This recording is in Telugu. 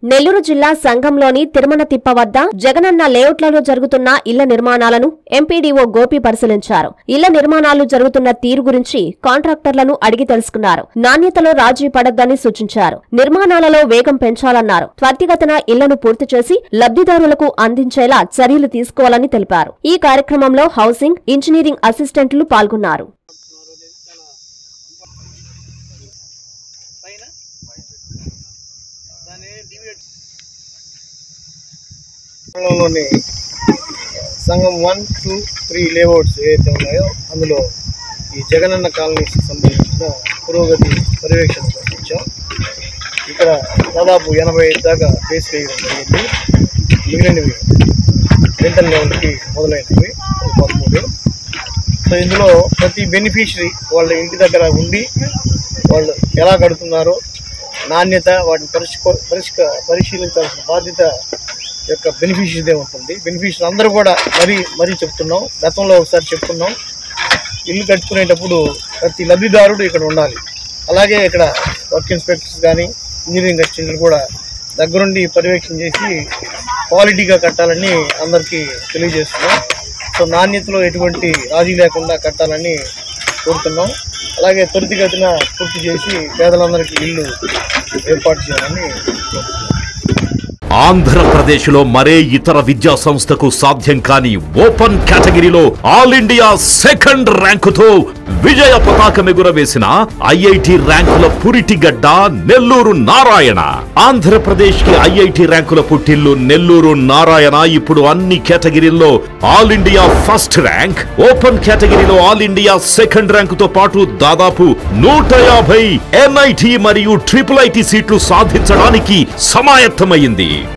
నెల్లూరు జిల్లా సంఘంలోని తిరుమల తిప్ప వద్ద జగనన్న లేఅవుట్లలో జరుగుతున్న ఇళ్ల నిర్మాణాలను ఎంపీడీఓ గోపి పరిశీలించారు ఇళ్ల నిర్మాణాలు జరుగుతున్న తీరు గురించి కాంట్రాక్టర్లను అడిగి తెలుసుకున్నారు నాణ్యతలో రాజీ పడొద్దని సూచించారు నిర్మాణాలలో వేగం పెంచాలన్నారు త్వరితగతిన ఇళ్లను పూర్తి చేసి లబ్ధిదారులకు అందించేలా చర్యలు తీసుకోవాలని తెలిపారు ఈ కార్యక్రమంలో హౌసింగ్ ఇంజనీరింగ్ అసిస్టెంట్లు పాల్గొన్నారు పైన దాన్ని డివైడ్ మండలంలోని సంఘం వన్ టూ త్రీ లేఅవుట్స్ ఏవైతే ఉన్నాయో అందులో ఈ జగనన్న కాలనీకి సంబంధించిన పురోగతి పర్యవేక్షణ వచ్చాం ఇక్కడ దాదాపు ఎనభై ఐదు దాకా బేస్ వేయడం జరిగింది మిగిలినవి రెంటల్ లెవెల్కి మొదలైనవి ఒక పదమూడు సో ఇందులో ప్రతి బెనిఫిషరీ వాళ్ళ ఇంటి దగ్గర ఉండి వాళ్ళు ఎలా కడుతున్నారో నాణ్యత వాటిని పరిష్కో పరిష్క పరిశీలించాల్సిన బాధ్యత యొక్క బెనిఫిషరీదే ఉంటుంది బెనిఫిషరీ అందరూ కూడా మరీ మరీ చెప్తున్నాం గతంలో ఒకసారి చెప్తున్నాం ఇల్లు కట్టుకునేటప్పుడు ప్రతి లబ్ధిదారుడు ఇక్కడ ఉండాలి అలాగే ఇక్కడ వర్క్ ఇన్స్పెక్టర్స్ కానీ ఇంజనీరింగ్ అసిస్టెంట్లు కూడా దగ్గరుండి పర్యవేక్షణ చేసి క్వాలిటీగా కట్టాలని అందరికీ తెలియజేస్తున్నాం సో నాణ్యతలో ఎటువంటి రాజీ లేకుండా కట్టాలని కోరుతున్నాం అలాగే త్వరితగతిన పూర్తి చేసి పేదలందరికీ ఇల్లు ఏర్పాటు చేయాలని ఆంధ్రప్రదేశ్లో మరే ఇతర విద్యా సంస్థకు సాధ్యం కాని ఓపెన్ కేటగిరీలో ఆల్ ఇండియా సెకండ్ ర్యాంకుతో విజయ పతాకం ఎగురవేసిన ఐఐటి ర్యాంకుల పురిటిగడ్డ నెల్లూరు నారాయణ ఆంధ్రప్రదేశ్ కి ఐఐటి ర్యాంకుల పుట్టిల్లు నెల్లూరు నారాయణ ఇప్పుడు అన్ని కేటగిరీల్లో all India first rank open కేటగిరీలో ఆల్ ఇండియా సెకండ్ ర్యాంకుతో పాటు దాదాపు నూట యాభై ఎన్ఐటి మరియు ట్రిపుల్ ఐటి సీట్లు సాధించడానికి సమాయత్తమైంది